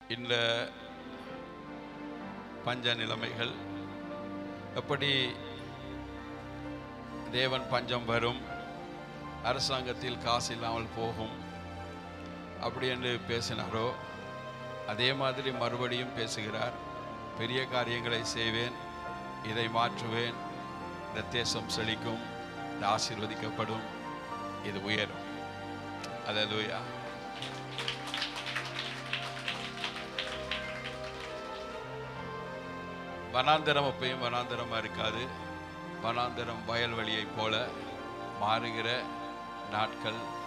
இந்த பஞ்ச நிலைமைகள் எப்படி தேவன் பஞ்சம் வரும் அரசாங்கத்தில் காசு இல்லாமல் போகும் அப்படி என்று பேசினாரோ அதே மாதிரி மறுபடியும் பேசுகிறார் பெரிய காரியங்களை செய்வேன் இதை மாற்றுவேன் இந்த தேசம் செழிக்கும் இது ஆசீர்வதிக்கப்படும் இது உயரும் அல்லேலூயா வனாந்தரம் அப்பயும் வனாந்தரமா இருக்காது வனாந்தரம் வயல்வெளியைப் போல மாறுகிற நாட்கள்